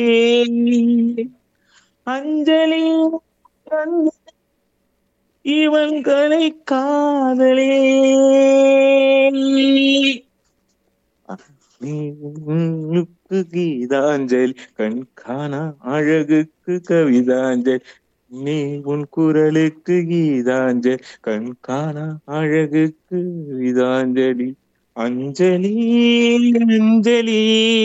அஞ்சலி அஞ்சலி, இவன் கலை காதலே நீ உன்னுக்கு கீதாஞ்சலி கண் காணா அழகுக்கு கவிதாஞ்சலி நீ உன் குரலுக்கு கீதாஞ்சலி கண் காணா அழகுக்கு கவிதாஞ்சலி அஞ்சலி அஞ்சலி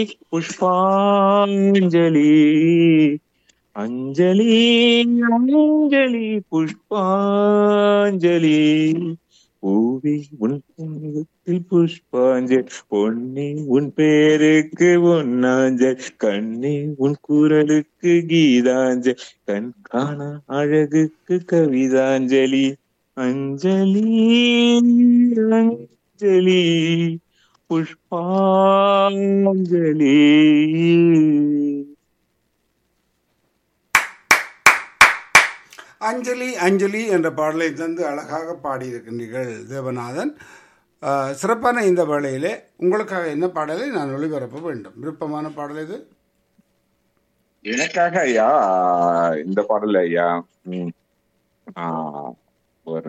புஷ்பாஞ்சலி அஞ்சலி அஞ்சலி புஷ்பாஞ்சலி பூவி உன் புனிதத்தில் புஷ்பாஞ்சல் பொன்னி உன் பேருக்கு பொன்னாஞ்சல் கண்ணி உன் குரலுக்கு கீதாஞ்சல் கண் காண அழகுக்கு கவிதாஞ்சலி அஞ்சலி அஞ்சலி புஷ்பாஞ்சலி அஞ்சலி அஞ்சலி என்ற பாடலை தந்து அழகாக பாடியிருக்கின்றீர்கள் தேவநாதன் ஆஹ், சிறப்பான இந்த வேளையிலே உங்களுக்காக என்ன பாடலை நான் ஒளிபரப்ப வேண்டும் விருப்பமான பாடல் இது எனக்காக ஐயா இந்த பாடல் ஐயா ம், ஆ, ஒரு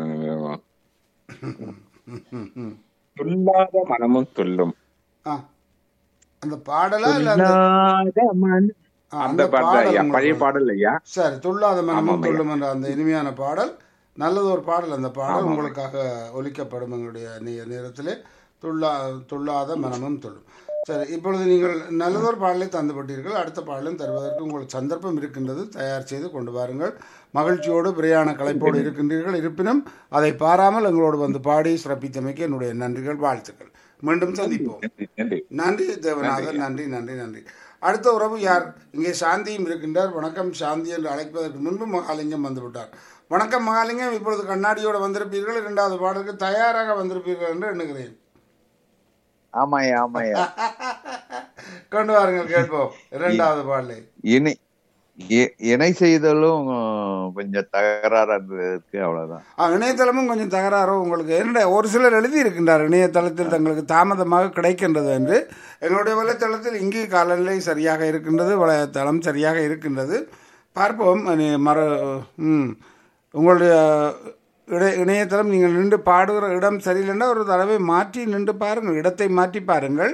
துல்லாத மனமும் துள்ளும் ஆ அந்த பாடலா இல்ல அந்த துல்லாத மன ஆ, அந்த பாடல் ஐயா உங்களுக்கு பழைய பாடல் ஐயா சரி துள்ளாத மனமும் ஆமாம் ஐயா. துள்ளும் என்ற அந்த இனிமையான பாடல் நல்லது ஒரு பாடல் அந்த பாடல் ஆமாம். உங்களுக்காக ஒலிக்கப்படும் எங்களுடைய நே- நேரத்திலே துள்ளா துள்ளாத மனமும் துள்ளும் சரி இப்பொழுது நீங்கள் நல்லதொரு பாடலை தந்துவிட்டீர்கள் அடுத்த பாடலும் தருவதற்கு உங்களுக்கு சந்தர்ப்பம் இருக்கின்றது தயார் செய்து கொண்டு வாருங்கள் மகிழ்ச்சியோடு பிரயாண கலைப்போடு இருக்கின்றீர்கள் இருப்பினும் அதை பாராமல் எங்களோடு வந்து பாடி சிறப்பித்தமைக்கு என்னுடைய நன்றிகள் வாழ்த்துக்கள் மீண்டும் சந்திப்போம் நன்றி நன்றி தேவநாதன் நன்றி நன்றி நன்றி அடுத்த உறவு யார் இங்கே சாந்தியும் இருக்கின்றார் வணக்கம் சாந்தி என்று அழைப்பதற்கு முன்பு மகாலிங்கம் வந்து விட்டார் வணக்கம் மகாலிங்கம் இப்பொழுது கண்ணாடியோடு வந்திருப்பீர்கள் இரண்டாவது பாடலுக்கு தயாராக வந்திருப்பீர்கள் என்று எண்ணுகிறேன் ஆமாய்யா ஆமாய்யா கொண்டு வாருங்கள் கேட்போம் இரண்டாவது பாடலை இணை இ- இணை செய்தலும் கொஞ்சம் தகராறா இருக்கு அவ்வளவுதான் ஆ, இணையதளமும் கொஞ்சம் தகராறோ உங்களுக்கு என்னுடைய ஒரு சிலர் எழுதி இருக்கின்றார் இணையதளத்தில் தங்களுக்கு தாமதமாக கிடைக்கின்றது என்று எங்களுடைய வலைத்தளத்தில் இங்கே காலநிலை சரியாக இருக்கின்றது வலைத்தளம் சரியாக இருக்கின்றது பார்ப்போம் அது மற ம் உங்களுடைய இடை இணையதளம் நீங்கள் நின்று பாடுகிற இடம் சரியில்லைன்னா ஒரு தடவை மாற்றி நின்று பாருங்கள் இடத்தை மாற்றி பாருங்கள்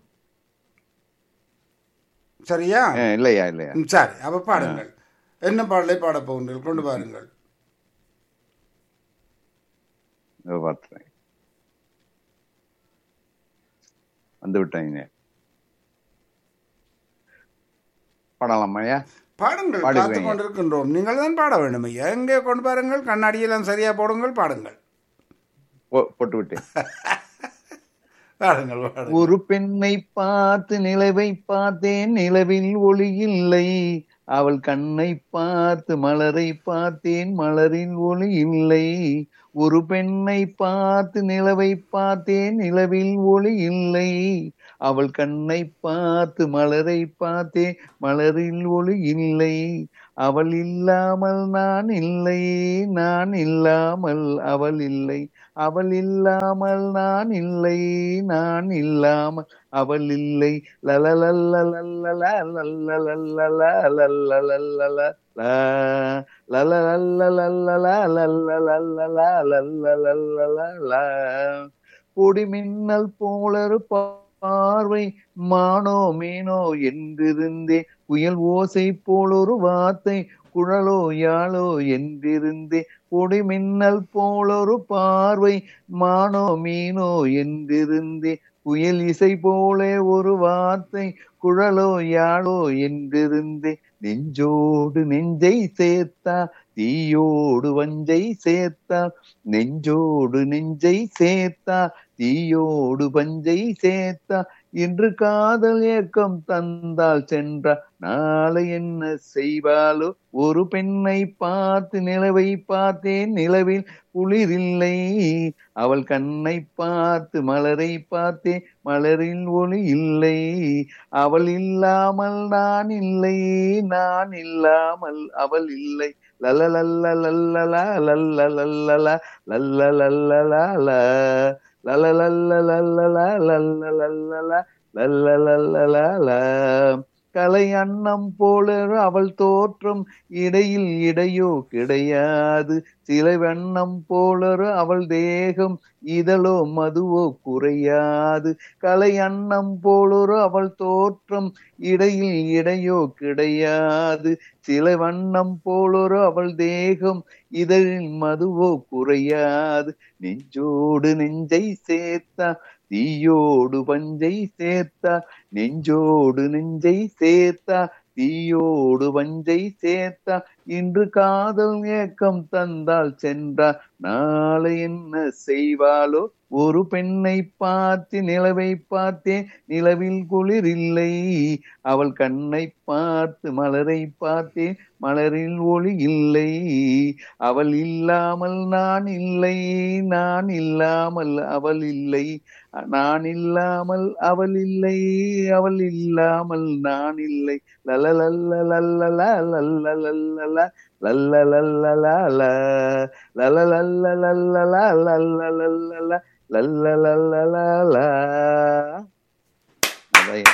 சரியா அஹ் இல்லையா இல்லையா ம், சரி அப்ப பாடுங்கள் என்ன பாடலை பாடப் போகின்றீர்கள் கொண்டு பாருங்கள் இதோ பார்த்துறேன் வந்து விட்டாங்க பாடலாமாய்யா பாடுங்கள் பாடுகிறேன். காத்து கொண்டிருக்கின்றோம் நீங்கள் தான் பாட வேண்டும் ஐயா எங்கே கொண்டு பாருங்கள் கண்ணாடியெல்லாம் சரியா போடுங்கள் பாடுங்கள் போ- போட்டு விட்டேன் பாடுங்கள் பாடுங்கள் ஒரு பெண்ணை பார்த்து நிலவை பார்த்தேன் நிலவில் ஒளி இல்லை அவள் கண்ணை பார்த்து மலரை பார்த்தேன் மலரில் ஒளி இல்லை ஒரு பெண்ணை பார்த்து நிலவை பார்த்தேன் நிலவில் ஒளி இல்லை அவள் கண்ணை பார்த்து மலரை பார்த்தேன் மலரில் ஒளி இல்லை அவள் இல்லாமல் நான் இல்லை நான் இல்லாமல் அவள் இல்லை அவள் இல்லாமல் நான் இல்லை நான் இல்லாமல் அவள் இல்லை லலலல்லலல்லலா, லல்லலல்லலா, லல்லலல்லலா, லா. லலலல்லலல்லலா, லல்லலல்லலா, லல்லலல்லலா, லா. பொடி மின்னல் போலரு பார்வை மானோ மீனோ என்றிருந்தே புயல் ஓசை போலொரு வார்த்தை குழலோ யாழோ என்றிருந்தே பொடி மின்னல் போலொரு பார்வை மானோ மீனோ என்றிருந்தே புயல் இசை போல ஒரு வார்த்தை குழலோ யாழோ என்றிருந்தே நெஞ்சோடு நெஞ்சை சேர்த்தா தீயோடு வஞ்சை சேர்த்தா நெஞ்சோடு நெஞ்சை சேர்த்தா தீயோடு பஞ்சை சேர்த்தா இன்று காதல் ஏக்கம் தந்தால் சென்றா நாளை என்ன செய்வாளோ ஒரு பெண்ணை பார்த்து நிலவை பார்த்தேன் நிலவில் குளிரில்லை அவள் கண்ணை பார்த்து மலரை பார்த்தேன் மலரில் ஒளி இல்லை அவள் இல்லாமல் நான் இல்லை நான் இல்லாமல் அவள் இல்லை லலலல்லலல்லலா, லல்லலல்லலா, லல்லலல்லலலா, லலலல்லலல்லலா, லல்லலல்லலா, லல்லலல்லலா. கலை அன்னம் போல அவள் தோற்றம் இடையில் இடையோ கிடையாது சிலை வண்ணம் போலரு அவள் தேகம் இதழோ மதுவோ குறையாது கலை அன்னம் போலொரு அவள் தோற்றம் இடையில் இடையோ கிடையாது சிலை வண்ணம் போலொரு அவள் தேகம் இதழில் மதுவோ குறையாது நெஞ்சோடு நெஞ்சை சேர்த்தா தீயோடு பஞ்சை சேர்த்தா நெஞ்சோடு நெஞ்சை சேர்த்தா தீயோடு வஞ்சை சேர்த்தா இன்று காதல் ஏக்கம் தந்தால் சென்றார் நாளை என்ன செய்வாளோ ஒரு பெண்ணை பார்த்து நிலவை பார்த்தேன் நிலவில் குளிர் இல்லை அவள் கண்ணை பார்த்து மலரை பார்த்தேன் மலரில் ஒளி இல்லை அவள் இல்லாமல் நான் இல்லை நான் இல்லாமல் அவள் இல்லை நான் இல்லாமல் அவள் இல்லை அவள் இல்லாமல் நான் இல்லை லலலல்லலல்லலா லல்லலல்லலா லல்லலல்லலா லலலல்லலல்லலா லல்லலல்லலா லல்லலல்லலா அதான்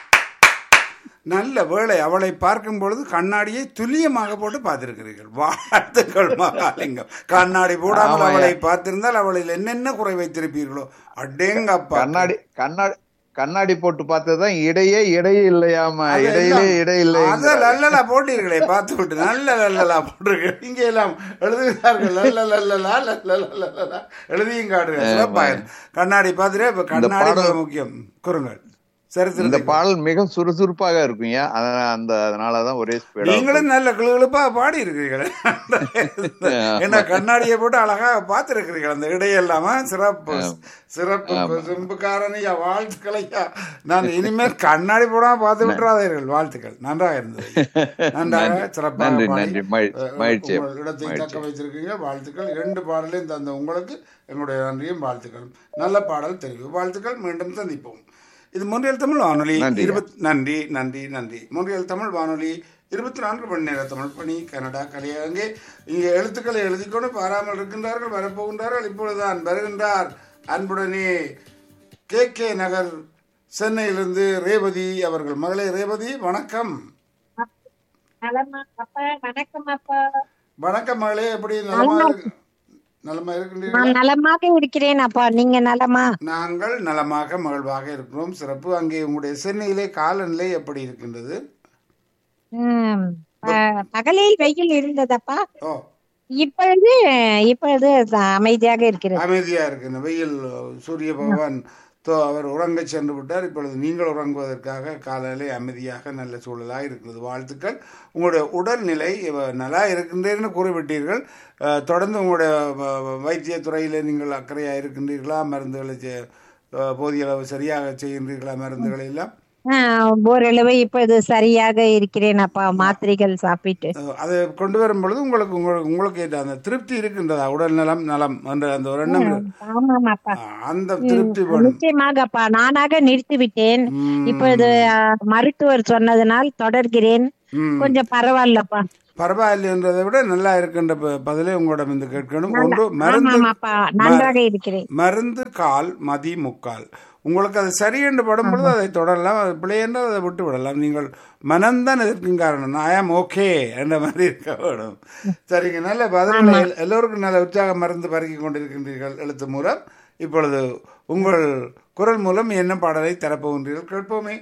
நல்ல வேளை அவளை பார்க்கும் பொழுது கண்ணாடியை துல்லியமாக போட்டு பார்த்திருக்கிறீர்கள் வாழ்த்துக்கள் மகாலிங்கம் கண்ணாடி போடாமல் ஆமாய்யா. அவளை பார்த்திருந்தால் அவளில் என்னென்ன குறை வைத்திருப்பீர்களோ அடேங்கப்பா கண்ணாடி கண்ணாடி கண்ணாடி போட்டு பார்த்ததுதான் இடையே இடையே இல்லையாமா இடையிலே இடை இல்லை அத லல்லலா போட்டீர்களே பார்த்து விட்டு நல்ல லல்லலா போட்டிருக்கீங்க இங்க எல்லாம் எழுதுகிறார்கள் நல்ல லல்லலா லல்லலா எழுதியும் காடுங்க சிறப்பா கண்ணாடி பார்த்துட்டு இப்ப கண்ணாடி பாடல் மிக முக்கியம் குறுங்கள் இந்த சரித்திரத்தை பாடல் மிக சுறுசுறுப்பாக இருக்கும் ஏன் அதனால அந்த அதனாலதான் ஒரே ஸ்பீடா நீங்களும் நல்ல கிளுகிழுப்பா பாடி இருக்கிறீர்கள் ஏன்னா கண்ணாடியை போட்டு அழகா பார்த்திருக்கிறீர்கள் அந்த இடையெல்லாம சிறப்பு சிறப்பு சிம்புக்காரனையா வாழ்த்துக்களையா நான் இனிமேல் கண்ணாடி போடாம பார்த்து விட்டுறாதீர்கள் வாழ்த்துக்கள் நன்றாக இருந்தது நன்றாக சிறப்பாக நன்றி பாடி, நன்றி மகி- அஹ், மகிழ்ச்சி உங்கள் இடத்தை தக்க வைத்திருக்கீங்க வாழ்த்துக்கள் இரண்டு பாடலையும் தந்த உங்களுக்கு எங்களுடைய நன்றியும் வாழ்த்துக்கள் நல்ல பாடல் தெரியும் வாழ்த்துக்கள் மீண்டும் சந்திப்போம் இது முன்றியல் தமிழ் வானொலி நன்றிங்க. இருபத் நன்றி நன்றி நன்றி முன்றியல் தமிழ் வானொலி இருபத்தி நான்கு மணி நேர தமிழ் பணி கனடா கலையரங்கே இங்கே எழுத்துக்களை எழுதிக்கொண்டு பாராமல் இருக்கின்றார்கள் வரப்போகின்றார்கள் இப்பொழுதுதான் வருகின்றார் அன்புடனே கே கே நகர் சென்னையிலிருந்து ரேவதி அவர்கள் மகளே ரேவதி வணக்கம் நலமா அப்பா வணக்கம் அப்பா வணக்கம் மகளே எப்படி நலமா இருக்கு நலமா இருக்கின்றீர்கள் நான் நலமாக இருக்கிறேன் அப்பா நீங்க நலமா நாங்கள் நலமாக மகிழ்வாக இருக்கிறோம் சிறப்பு அங்கே உங்களுடைய சென்னையிலே காலநிலை எப்படி இருக்கின்றது ம், ப- பகலில் வெயில் இருந்ததப்பா ஓ இப்பொழுது இப்பொழுது அமைதியாக இருக்கிறது அமைதியா இருக்கு இந்த வெயில் சூரிய பகவான் தோ அவர் உறங்க சென்று விட்டார் இப்பொழுது நீங்கள் உறங்குவதற்காக காலையிலே அமைதியாக நல்ல சூழலாக இருக்கிறது வாழ்த்துக்கள் உங்களுடைய உடல்நிலை இவ- நல்லா இருக்கின்றேன்னு கூறிவிட்டீர்கள் அஹ், தொடர்ந்து உங்களுடைய வ- வ- வைத்தியத்துறையிலே நீங்கள் அக்கறையாக இருக்கின்றீர்களா மருந்துகளை செ- அஹ், போதிய அளவு சரியாக செய்கின்றீர்களா மருந்துகளை எல்லாம் ஆ, ஓரளவு இப்பொழுது சரியாக இருக்கிறேன் அப்பா மாத்திரைகள் சாப்பிட்டு அஹ், அதை கொண்டு வரும் பொழுது உங்களுக்கு உங்களுக்கு உங்களுக்கு ஏற்ற அந்த திருப்தி இருக்கின்றதா உடல் நலம் நலம் என்ற அந்த ஒரு எண்ணம் இரு- ஆமாம் அப்பா அஹ், அந்த திருப்தி வேணும் நிச்சயமாக அப்பா நானாக நிறுத்தி விட்டேன் ம். இப்பொழுது ஆ, மருத்துவர் சொன்னதனால் தொடர்கிறேன் ம். கொஞ்சம் பரவாயில்லப்பா பரவாயில்லைன்றதை விட நல்லா இருக்கின்ற ப- பதிலை உங்களிடம் இருந்து கேட்கணும் ஒன்று மருந்து ஆமாம் அப்பா நன்றாக இருக்கிறேன் மருந்து கால் மதி முக்கால் உங்களுக்கு அது சரி என்று படும் பொழுது அதை தொடரலாம் அது பிழை என்றால் அதை விட்டு விடலாம் நீங்கள் மனம்தான் இதற்கும் காரணம் ஐ ஆம் ஓகே என்ற மாதிரி இருக்க வேணும் சரிங்க நல்ல பதில்களை எல்- எல்லோருக்கும் நல்ல உற்சாக மருந்து பறக்கி கொண்டிருக்கின்றீர்கள் எழுத்து மூலம் இப்பொழுது உங்கள் குரல் மூலம் என்ன பாடலை தரப்போகின்றீர்கள் கேட்போமே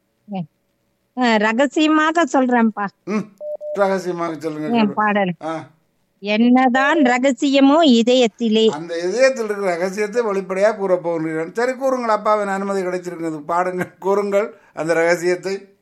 ஆ, ரகசியமாக சொல்றேன்ப்பா ம் ரகசியமாக சொல்லுங்க என் பாடல் ஆ என்னதான் ரகசியமோ இதயத்திலே அந்த இதயத்தில் இருக்கிற ரகசியத்தை வெளிப்படையாக கூற போகிறீர்கள் சரி கூறுங்கள் அப்பாவின் அனுமதி கிடைச்சிருக்கிறது பாடுங்கள் கூறுங்கள் அந்த ரகசியத்தை